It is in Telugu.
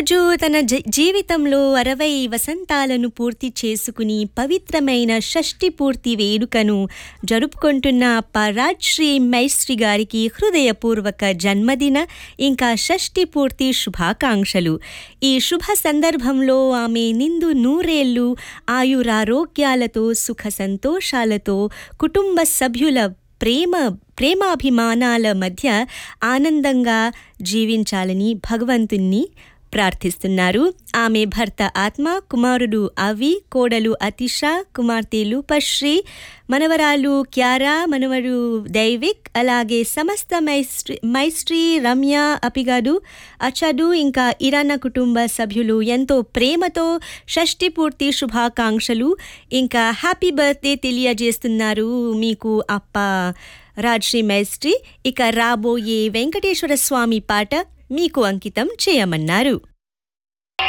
ఈరోజు తన జ జీవితంలో అరవై వసంతాలను పూర్తి చేసుకుని పవిత్రమైన షష్ఠి పూర్తి వేడుకను జరుపుకుంటున్న పరాజ్శ్రీ మైశ్రీ గారికి హృదయపూర్వక జన్మదిన ఇంకా షష్ఠి పూర్తి శుభాకాంక్షలు ఈ శుభ సందర్భంలో ఆమె నిండు నూరేళ్లు ఆయురారోగ్యాలతో సుఖ సంతోషాలతో కుటుంబ సభ్యుల ప్రేమ ప్రేమాభిమానాల మధ్య ఆనందంగా జీవించాలని భగవంతుణ్ణి ప్రార్థిస్తున్నారు ఆమె భర్త ఆత్మ కుమారుడు అవి కోడలు అతిష కుమార్తె లూపశ్రీ మనవరాలు క్యారా మనవడు దైవిక్ అలాగే సమస్త మైస్ట్రీ మైస్ట్రీ రమ్య అపిగాడు అచడు ఇంకా ఇరానా కుటుంబ సభ్యులు ఎంతో ప్రేమతో షష్ఠి పూర్తి శుభాకాంక్షలు ఇంకా హ్యాపీ బర్త్డే తెలియజేస్తున్నారు మీకు అప్ప రాజ్శ్రీ మైస్ట్రీ ఇక రాబోయే వెంకటేశ్వర స్వామి పాట మీకు అంకితం చేయమన్నారు